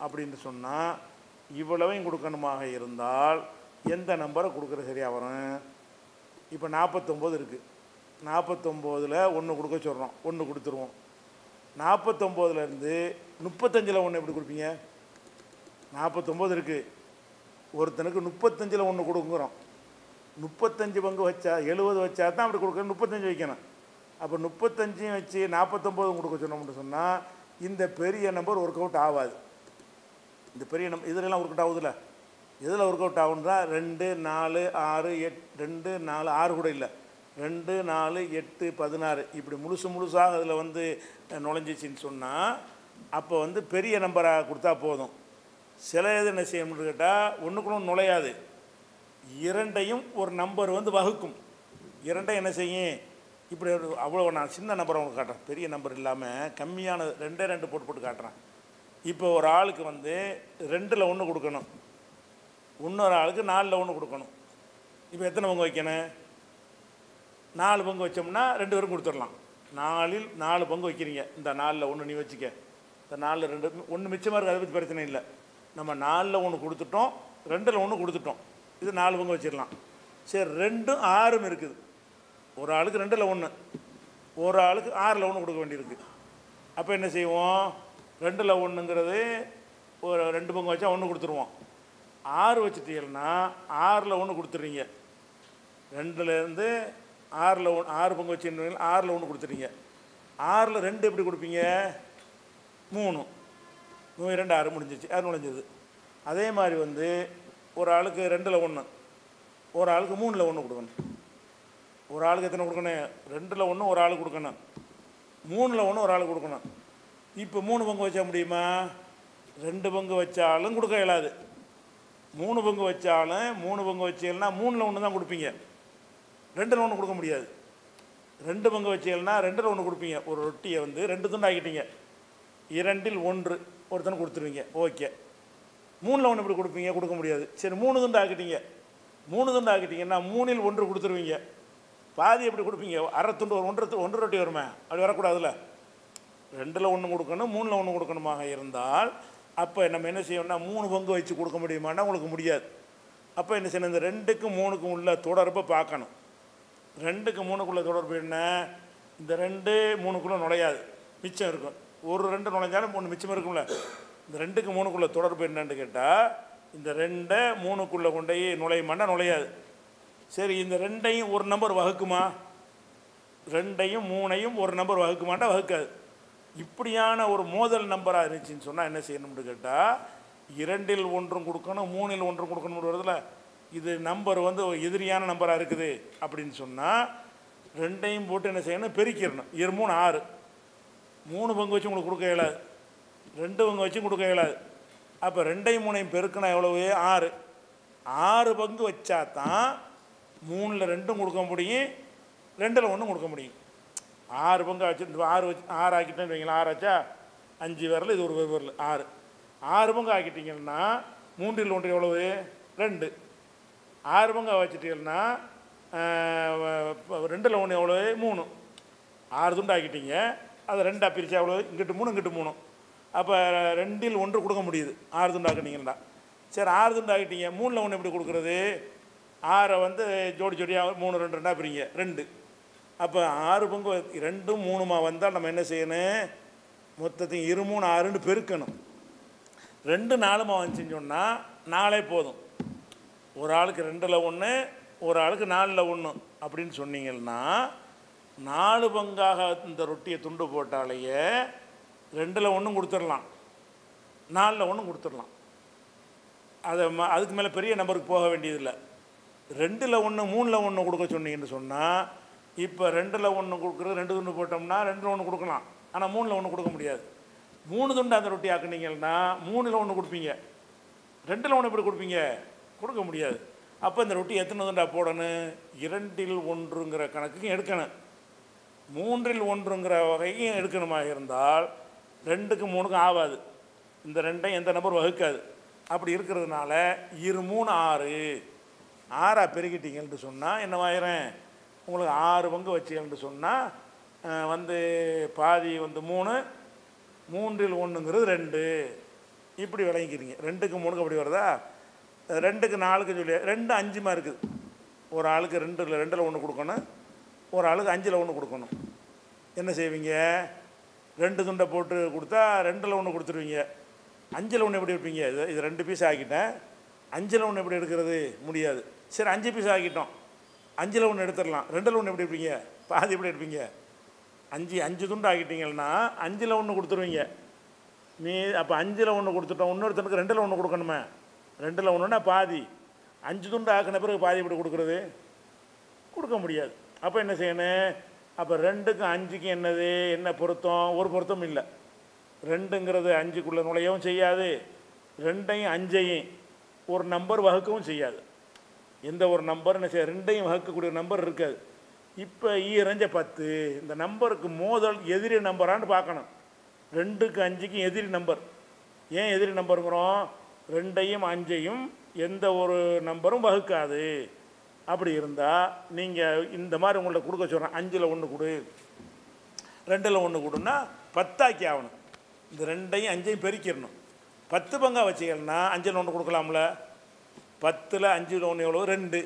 அப்படின்னு சொன்னால் இவ்வளவையும் கொடுக்கணுமாக இருந்தால் எந்த நம்பரை கொடுக்குறது சரியாக வரும் இப்போ நாற்பத்தொம்போது இருக்குது நாற்பத்தொம்போதில் ஒன்று கொடுக்க சொல்கிறோம் ஒன்று கொடுத்துருவோம் நாற்பத்தொம்போதுலேருந்து முப்பத்தஞ்சில் ஒன்று எப்படி கொடுப்பீங்க நாற்பத்தொம்போது இருக்குது ஒருத்தனுக்கு முப்பத்தஞ்சில் ஒன்று கொடுக்குறோம் முப்பத்தஞ்சு பங்கு வச்சா எழுபது வச்சா தான் அப்படி கொடுக்க முப்பத்தஞ்சு வைக்கணும் அப்போ முப்பத்தஞ்சையும் வச்சு நாற்பத்தொம்போதும் கொடுக்க சொன்னோம்னு சொன்னால் இந்த பெரிய நம்பர் ஒர்க் அவுட் ஆகாது இந்த பெரிய நம்பர் இதுலலாம் ஒர்க் அவுட் ஆகுதுல்ல எதில் ஒர்க் அவுட் ஆகுன்றா ரெண்டு நாலு ஆறு எட் ரெண்டு நாலு ஆறு கூட இல்லை ரெண்டு நாலு எட்டு பதினாறு இப்படி முழுசு முழுசாக அதில் வந்து நுழைஞ்சிச்சின்னு சொன்னால் அப்போ வந்து பெரிய நம்பராக கொடுத்தா போதும் சில இது என்ன செய்யணும்னு கேட்டால் ஒன்றுக்குள்ள ஒன்று நுழையாது இரண்டையும் ஒரு நம்பர் வந்து வகுக்கும் இரண்டையும் என்ன செய்யும் இப்படி ஒரு அவ்வளோ நான் சின்ன நம்பரை உங்களுக்கு காட்டுறேன் பெரிய நம்பர் இல்லாமல் கம்மியான ரெண்டே ரெண்டு போட்டு போட்டு காட்டுறேன் இப்போ ஒரு ஆளுக்கு வந்து ரெண்டில் ஒன்று கொடுக்கணும் இன்னொரு ஆளுக்கு நாலில் ஒன்று கொடுக்கணும் இப்போ எத்தனை பங்கு வைக்கணும் நாலு பங்கு வச்சோம்னா ரெண்டு பேரும் கொடுத்துடலாம் நாலில் நாலு பங்கு வைக்கிறீங்க இந்த நாலில் ஒன்று நீ வச்சுக்க இந்த நாலில் ரெண்டு ஒன்று மிச்சமாக இருக்குது அதை பற்றி பிரச்சனை இல்லை நம்ம நாலில் ஒன்று கொடுத்துட்டோம் ரெண்டில் ஒன்று கொடுத்துட்டோம் இது நாலு பங்கு வச்சிடலாம் சரி ரெண்டும் ஆறும் இருக்குது ஒரு ஆளுக்கு ரெண்டில் ஒன்று ஒரு ஆளுக்கு ஆறில் ஒன்று கொடுக்க வேண்டியிருக்கு அப்போ என்ன செய்வோம் ரெண்டில் ஒன்றுங்கிறது ஒரு ரெண்டு பங்கு வச்சா ஒன்று கொடுத்துருவோம் ஆறு வச்சுட்டீங்கன்னா ஆறில் ஒன்று கொடுத்துட்றீங்க ரெண்டுலேருந்து ஆறில் ஒன்று ஆறு பங்கு வச்சுருந்தீங்க ஆறில் ஒன்று கொடுத்துட்டீங்க ஆறில் ரெண்டு எப்படி கொடுப்பீங்க மூணு மூணு ரெண்டு ஆறு முடிஞ்சிச்சு அது நுழைஞ்சது அதே மாதிரி வந்து ஒரு ஆளுக்கு ரெண்டில் ஒன்று ஒரு ஆளுக்கு மூணில் ஒன்று கொடுக்கணும் ஒரு ஆளுக்கு எத்தனை கொடுக்கணும் ரெண்டில் ஒன்று ஒரு ஆளுக்கு கொடுக்கணும் மூணில் ஒன்று ஒரு ஆளுக்கு கொடுக்கணும் இப்போ மூணு பங்கு வச்சா முடியுமா ரெண்டு பங்கு வச்சாலும் கொடுக்க இயலாது மூணு பங்கு வச்சாலும் மூணு பங்கு வச்சீங்கன்னா மூணில் ஒன்று தான் கொடுப்பீங்க ரெண்டில் ஒன்று கொடுக்க முடியாது ரெண்டு பங்கு வச்சீங்கன்னா ரெண்டில் ஒன்று கொடுப்பீங்க ஒரு ரொட்டியை வந்து ரெண்டு துண்டு ஆக்கிட்டீங்க இரண்டில் ஒன்று ஒருத்தனை கொடுத்துருவீங்க ஓகே மூணில் ஒன்று இப்படி கொடுப்பீங்க கொடுக்க முடியாது சரி மூணு துண்டு ஆக்கிட்டீங்க மூணு துண்டு ஆக்கிட்டீங்கன்னா மூணில் ஒன்று கொடுத்துருவீங்க பாதி எப்படி கொடுப்பீங்க அரை துண்டு ஒரு ஒன்றரை து- ஒன்றரை ரொட்டி வருமே அப்படி வரக்கூடாதுல்ல ரெண்டில் ஒன்று கொடுக்கணும் மூணில் ஒன்று கொடுக்கணுமாக இருந்தால் அப்போ நம்ம என்ன செய்யணும்னா மூணு பங்கு வச்சு கொடுக்க முடியுமான்னா உங்களுக்கு முடியாது அப்போ என்ன செய்யணும் இந்த ரெண்டுக்கும் மூணுக்கும் உள்ள தொடர்பை பார்க்கணும் ரெண்டுக்கு மூணுக்குள்ள தொடர்பு என்ன இந்த ரெண்டு மூணுக்குள்ளே நுழையாது மிச்சம் இருக்கும் ஒரு ரெண்டு நுழைஞ்சாலும் மூணு மிச்சம் இருக்கும்ல இந்த ரெண்டுக்கு மூணுக்குள்ள தொடர்பு என்னன்னு கேட்டால் இந்த ரெண்டை மூணுக்குள்ளே கொண்டு போய் நுழையுமான்னா நுழையாது சரி இந்த ரெண்டையும் ஒரு நம்பர் வகுக்குமா ரெண்டையும் மூணையும் ஒரு நம்பர் வகுக்குமாட்டா வகுக்காது இப்படியான ஒரு மோதல் நம்பராக இருந்துச்சுன்னு சொன்னால் என்ன செய்யணும்னு கேட்டால் இரண்டில் ஒன்றும் கொடுக்கணும் மூணில் ஒன்றும் கொடுக்கணும்னு வருதுல இது நம்பர் வந்து ஒரு எதிரியான நம்பராக இருக்குது அப்படின்னு சொன்னால் ரெண்டையும் போட்டு என்ன செய்யணும் பெருக்கிடணும் இரு மூணு ஆறு மூணு பங்கு வச்சு உங்களுக்கு கொடுக்க இயலாது ரெண்டு பங்கு வச்சு கொடுக்க இயலாது அப்போ ரெண்டையும் மூணையும் பெருக்கினா எவ்வளவு ஆறு ஆறு பங்கு வச்சா தான் மூணில் ரெண்டும் கொடுக்க முடியும் ரெண்டில் ஒன்றும் கொடுக்க முடியும் ஆறு பங்கு வச்சு ஆறு வச்சு ஆறு ஆக்கிட்டேன்னு வைங்களேன் ஆறு வச்சா அஞ்சு விரல் இது ஒரு விரல் ஆறு ஆறு பங்கு ஆக்கிட்டீங்கன்னா மூன்றில் ஒன்று எவ்வளவு ரெண்டு ஆறு பங்கு வச்சுட்டீங்கன்னா ரெண்டில் ஒன்று எவ்வளவு மூணு ஆறு துண்டு ஆக்கிட்டீங்க அதை ரெண்டாக பிரித்தா எவ்வளோ இங்கிட்டு மூணு இங்கிட்டு மூணு அப்போ ரெண்டில் ஒன்று கொடுக்க முடியுது ஆறு துண்டு ஆக்கிட்டீங்களா சரி ஆறு துண்டு ஆக்கிட்டீங்க மூணில் ஒன்று எப்படி கொடுக்குறது ஆறை வந்து ஜோடி ஜோடியாக மூணு ரெண்டு ரெண்டாக பிரிங்க ரெண்டு அப்போ ஆறு பங்கு வ- ரெண்டும் மூணுமா வந்தால் நம்ம என்ன செய்யணும் மொத்தத்தையும் இரு மூணு ஆறுன்னு பெருக்கணும் ரெண்டு நாலுமா வந்துச்சுன்னு சொன்னால் நாலே போதும் ஒரு ஆளுக்கு ரெண்டில் ஒன்று ஒரு ஆளுக்கு நாலில் ஒன்று அப்படின்னு சொன்னீங்கன்னா நாலு பங்காக இந்த ரொட்டியை துண்டு போட்டாலேயே ரெண்டில் ஒன்றும் கொடுத்துடலாம் நாலில் ஒன்றும் கொடுத்துடலாம் அதை ம அதுக்கு மேலே பெரிய நம்பருக்கு போக வேண்டியதில்லை ரெண்டில் ஒன்று மூணில் ஒன்று கொடுக்க சொன்னீங்கன்னு சொன்னால் இப்போ ரெண்டில் ஒன்று கொடுக்குறது ரெண்டு துண்டு போட்டோம்னா ரெண்டில் ஒன்று கொடுக்கலாம் ஆனால் மூணில் ஒன்று கொடுக்க முடியாது மூணு துண்டு அந்த ரொட்டி ஆக்குனீங்கன்னா மூணில் ஒன்று கொடுப்பீங்க ரெண்டில் ஒன்று எப்படி கொடுப்பீங்க கொடுக்க முடியாது அப்போ இந்த ரொட்டி எத்தனை துண்டா போடணும் இரண்டில் ஒன்றுங்கிற கணக்குக்கும் எடுக்கணும் மூன்றில் ஒன்றுங்கிற வகையும் எடுக்கணுமாக இருந்தால் ரெண்டுக்கு மூணுக்கும் ஆகாது இந்த ரெண்டையும் எந்த நம்பர் வகுக்காது அப்படி இருக்கிறதுனால இரு மூணு ஆறு ஆறாக பெருக்கிட்டீங்கன்னு சொன்னால் என்னவாயிரம் உங்களுக்கு ஆறு பங்கு வச்சீங்கன்னு சொன்னால் வந்து பாதி வந்து மூணு மூன்றில் ஒன்றுங்கிறது ரெண்டு இப்படி விளங்கிக்கிறீங்க ரெண்டுக்கு மூணுக்கு அப்படி வருதா ரெண்டுக்கு நாலுக்கு சொல்லி ரெண்டு அஞ்சுமா இருக்குது ஒரு ஆளுக்கு ரெண்டு ரெண்டில் ஒன்று கொடுக்கணும் ஒரு ஆளுக்கு அஞ்சில் ஒன்று கொடுக்கணும் என்ன செய்வீங்க ரெண்டு துண்டை போட்டு கொடுத்தா ரெண்டில் ஒன்று கொடுத்துருவீங்க அஞ்சில் ஒன்று எப்படி எடுப்பீங்க இது இது ரெண்டு பீஸ் ஆக்கிட்டேன் அஞ்சில் ஒன்று எப்படி எடுக்கிறது முடியாது சரி அஞ்சு பீஸ் ஆக்கிட்டோம் அஞ்சில் ஒன்று எடுத்துடலாம் ரெண்டில் ஒன்று எப்படி எடுப்பீங்க பாதி எப்படி எடுப்பீங்க அஞ்சு அஞ்சு துண்டு ஆக்கிட்டீங்கன்னா அஞ்சில் ஒன்று கொடுத்துருவீங்க நீ அப்போ அஞ்சில் ஒன்று கொடுத்துட்டோம் இன்னொருத்தனுக்கு ரெண்டில் ஒன்று கொடுக்கணுமே ரெண்டில் ஒன்றுனா பாதி அஞ்சு துண்டு ஆக்கின பிறகு பாதி எப்படி கொடுக்குறது கொடுக்க முடியாது அப்போ என்ன செய்யணும் அப்போ ரெண்டுக்கும் அஞ்சுக்கும் என்னது என்ன பொருத்தம் ஒரு பொருத்தம் இல்லை ரெண்டுங்கிறது அஞ்சுக்குள்ளே நுழையவும் செய்யாது ரெண்டையும் அஞ்சையும் ஒரு நம்பர் வகுக்கவும் செய்யாது எந்த ஒரு நம்பர் என்ன செய்ய ரெண்டையும் வகுக்கக்கூடிய நம்பர் இருக்காது இப்போ ஈரஞ்ச பத்து இந்த நம்பருக்கு மோதல் எதிரி நம்பரான்னு பார்க்கணும் ரெண்டுக்கு அஞ்சுக்கும் எதிரி நம்பர் ஏன் எதிரி நம்பருங்கிறோம் ரெண்டையும் அஞ்சையும் எந்த ஒரு நம்பரும் வகுக்காது அப்படி இருந்தால் நீங்கள் இந்த மாதிரி உங்கள்ட்ட கொடுக்க சொல்கிறேன் அஞ்சில் ஒன்று கொடு ரெண்டில் ஒன்று கொடுன்னா பத்தாக்கி ஆகணும் இந்த ரெண்டையும் அஞ்சையும் பெருக்கிடணும் பத்து பங்கா வச்சிங்கன்னா அஞ்சில் ஒன்று கொடுக்கலாம்ல பத்தில் அஞ்சில் ஒன்று எவ்வளோ ரெண்டு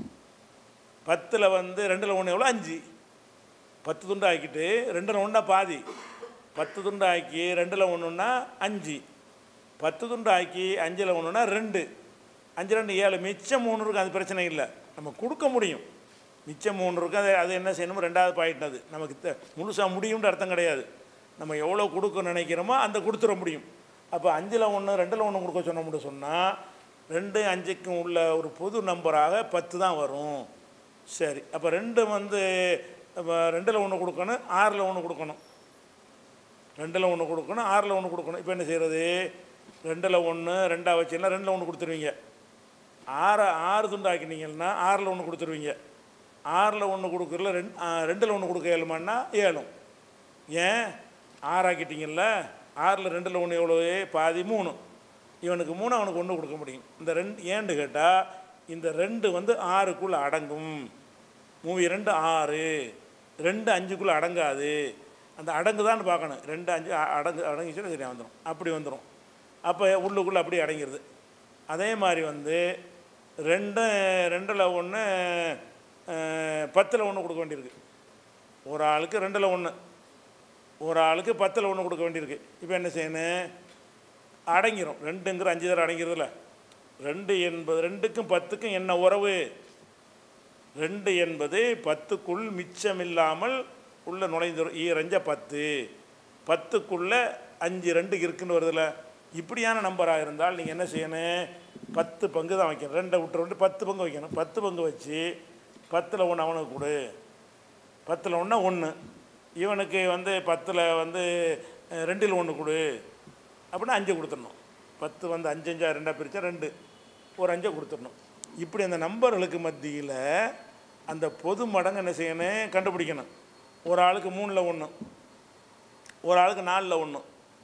பத்தில் வந்து ரெண்டில் ஒன்று எவ்வளோ அஞ்சு பத்து துண்டு ஆக்கிட்டு ரெண்டில் ஒன்றா பாதி பத்து துண்டு ஆக்கி ரெண்டில் ஒன்றுன்னா அஞ்சு பத்து துண்டு ஆக்கி அஞ்சில் ஒன்றுனா ரெண்டு அஞ்சு ரெண்டு ஏழு மிச்சம் மூணு இருக்குது அது பிரச்சனை இல்லை நம்ம கொடுக்க முடியும் மிச்சம் மூணு இருக்குது அது அது என்ன செய்யணும் ரெண்டாவது பாயிண்ட் அது நமக்கு தெ- முழுசா முடியும்ன்ற அர்த்தம் கிடையாது நம்ம எவ்வளோ கொடுக்க நினைக்கிறோமோ அந்த கொடுத்துட முடியும் அப்போ அஞ்சில் ஒன்று ரெண்டில் ஒன்று கொடுக்க சொன்னோம்னு சொன்னால் ரெண்டு அஞ்சுக்கும் உள்ள ஒரு பொது நம்பராக பத்து தான் வரும் சரி அப்போ ரெண்டு வந்து அப்போ ரெண்டில் ஒன்று கொடுக்கணும் ஆறில் ஒன்று கொடுக்கணும் ரெண்டில் ஒன்று கொடுக்கணும் ஆறில் ஒன்று கொடுக்கணும் இப்போ என்ன செய்கிறது ரெண்டில் ஒன்று ரெண்டாக வச்சிங்கன்னா ரெண்டில் ஒன்று கொடுத்துருவீங்க ஆறு ஆறு துண்டு ஆக்கினீங்கன்னா ஆறில் ஒன்று கொடுத்துருவீங்க ஆறில் ஒன்று கொடுக்குறல ரெண்டு ரெண்டில் ஒன்று கொடுக்க ஏழுமான்னா ஏழும் ஏன் ஆறு ஆக்கிட்டீங்கல்ல ஆறில் ரெண்டில் ஒன்று எவ்வளோ பாதி மூணு இவனுக்கு மூணு அவனுக்கு ஒன்று கொடுக்க முடியும் இந்த ரெண்டு ஏன்னு கேட்டால் இந்த ரெண்டு வந்து ஆறுக்குள்ளே அடங்கும் மூவி ரெண்டு ஆறு ரெண்டு அஞ்சுக்குள்ளே அடங்காது அந்த அடங்குதான்னு பார்க்கணும் ரெண்டு அஞ்சு அ- அடங்கு அடங்கிச்சுன்னா சரியாக வந்துடும் அப்படி வந்துடும் அப்போ உள்ளுக்குள்ளே அப்படியே அடங்கிடுது அதே மாதிரி வந்து ரெண்டு ரெண்டில் ஒன்று பத்தில் ஒன்று கொடுக்க வேண்டியிருக்கு ஒரு ஆளுக்கு ரெண்டில் ஒன்று ஒரு ஆளுக்கு பத்தில் ஒன்று கொடுக்க வேண்டியிருக்கு இப்போ என்ன செய்யணும் அடங்கிரும் ரெண்டுங்கிற அஞ்சு தடவை அடங்கிறதுல ரெண்டு என்பது ரெண்டுக்கும் பத்துக்கும் என்ன உறவு ரெண்டு என்பது பத்துக்குள் மிச்சமில்லாமல் உள்ள நுழைந்துரும் ஈரஞ்ச பத்து பத்துக்குள்ள அஞ்சு ரெண்டு இருக்குன்னு வருதுல்ல இப்படியான நம்பராக இருந்தால் நீங்கள் என்ன செய்யணும் பத்து பங்கு தான் வைக்கணும் ரெண்டை விட்டு ரெண்டு பத்து பங்கு வைக்கணும் பத்து பங்கு வச்சு பத்தில் ஒன்று அவனுக்கு கொடு பத்தில் ஒன்று ஒன்று இவனுக்கு வந்து பத்தில் வந்து அஹ், ரெண்டில் ஒன்று கொடு அப்படின்னா அஞ்சு கொடுத்துடணும் பத்து வந்து அஞ்சு அஞ்சா ரெண்டாக பிரித்தா ரெண்டு ஒரு அஞ்சை கொடுத்துடணும் இப்படி அந்த நம்பர்களுக்கு மத்தியில் அந்த பொது மடங்கு என்ன செய்யணும் கண்டுபிடிக்கணும் ஒரு ஆளுக்கு மூணில் ஒன்று ஒரு ஆளுக்கு நாலில் ஒன்று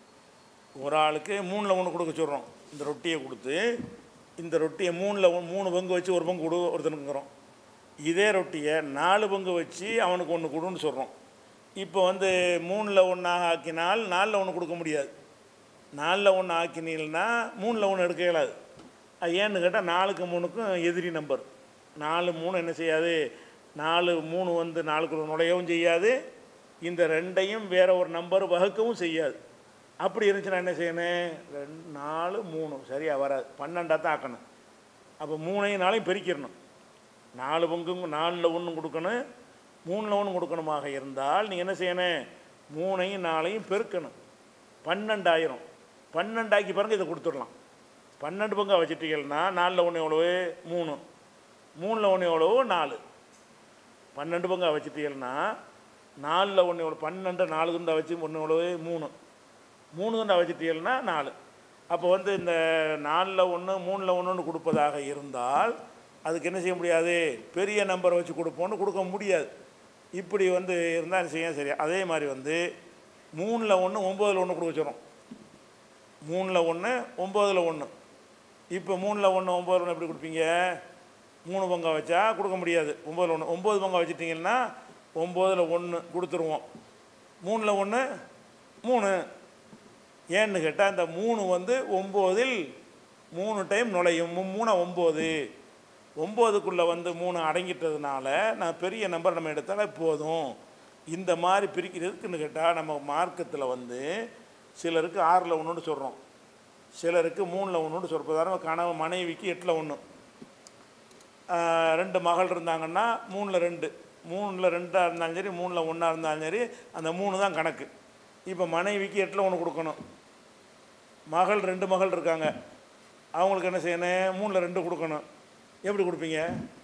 ஒரு ஆளுக்கு மூணில் ஒன்று கொடுக்க சொல்கிறோம் இந்த ரொட்டியை கொடுத்து இந்த ரொட்டியை மூணில் மூணு பங்கு வச்சு ஒரு பங்கு கொடு ஒருத்தனுக்குங்கிறோம் இதே ரொட்டியை நாலு பங்கு வச்சு அவனுக்கு ஒன்று கொடுன்னு சொல்கிறோம் இப்போ வந்து மூணில் ஒன்றாக ஆக்கினால் நாலில் ஒன்று கொடுக்க முடியாது நாலில் ஒன்று ஆக்கினீங்கன்னா மூணில் ஒன்று எடுக்க இயலாது அது ஏன்னு கேட்டால் நாலுக்கு மூணுக்கும் எதிரி நம்பர் நாலு மூணு என்ன செய்யாது நாலு மூணு வந்து நாலுக்குள்ள நுழையவும் செய்யாது இந்த ரெண்டையும் வேற ஒரு நம்பர் வகுக்கவும் செய்யாது அப்படி இருந்துச்சுன்னா என்ன செய்யணும் ரெண்டு நாலு மூணு சரியாக வராது பன்னெண்டாக தான் ஆக்கணும் அப்போ மூணையும் நாளையும் பெருக்கிடணும் நாலு பங்கும் நாலில் ஒன்றும் கொடுக்கணும் மூணில் ஒன்று கொடுக்கணுமாக இருந்தால் நீங்கள் என்ன செய்யணும் மூணையும் நாளையும் பெருக்கணும் பன்னெண்டாயிரம் பன்னெண்டாக்கி பாருங்க இதை கொடுத்துடலாம் பன்னெண்டு பங்கா வச்சுட்டீங்கன்னா நாலில் ஒன்று எவ்வளவு மூணு மூணில் ஒன்று எவ்வளவோ நாலு பன்னெண்டு பங்கா வச்சுட்டீங்கன்னா நாலில் ஒன்று எவ்வளோ பன்னெண்டு நாலு துண்டா வச்சு ஒன்று எவ்வளவு மூணு மூணு துண்டா வச்சுட்டீங்கன்னா நாலு அப்போ வந்து இந்த நாலில் ஒன்று மூணில் ஒன்றுன்னு கொடுப்பதாக இருந்தால் அதுக்கு என்ன செய்ய முடியாது பெரிய நம்பரை வச்சு கொடுப்போம்னு கொடுக்க முடியாது இப்படி வந்து இருந்தால் என்ன செய்ய சரியா அதே மாதிரி வந்து மூணில் ஒன்று ஒம்போதில் ஒன்று கொடுக்க சொல்கிறோம் மூணில் ஒன்று ஒம்போதில் ஒன்று இப்போ மூணில் ஒன்று ஒம்பது ஒன்று எப்படி கொடுப்பீங்க மூணு பங்கா வச்சா கொடுக்க முடியாது ஒம்பதில் ஒன்று ஒம்பது பங்கா வச்சுட்டிங்கன்னா ஒம்போதில் ஒன்று கொடுத்துருவோம் மூணில் ஒன்று மூணு ஏன்னு கேட்டால் இந்த மூணு வந்து ஒம்போதில் மூணு டைம் நுழையும் மூ- மூணை ஒம்பது ஒம்போதுக்குள்ளே வந்து மூணு அடங்கிட்டதுனால நான் பெரிய நம்பர் நம்ம எடுத்தாலே போதும் இந்த மாதிரி பிரிக்கிறதுக்குன்னு கேட்டால் நம்ம மார்க்கத்தில் வந்து சிலருக்கு ஆறில் ஒன்றுன்னு சொல்கிறோம் சிலருக்கு மூணில் ஒன்றுன்னு சொல்கிறோம் உதாரணம் கணவன் மனைவிக்கு எட்டில் ஒன்று ரெண்டு மகள் இருந்தாங்கன்னா மூணில் ரெண்டு மூணில் ரெண்டாக இருந்தாலும் சரி மூணில் ஒன்றா இருந்தாலும் சரி அந்த மூணு தான் கணக்கு இப்போ மனைவிக்கு எட்டில் ஒன்று கொடுக்கணும் மகள் ரெண்டு மகள் இருக்காங்க அவங்களுக்கு என்ன செய்யணும் மூணில் ரெண்டு கொடுக்கணும் எப்படி கொடுப்பீங்க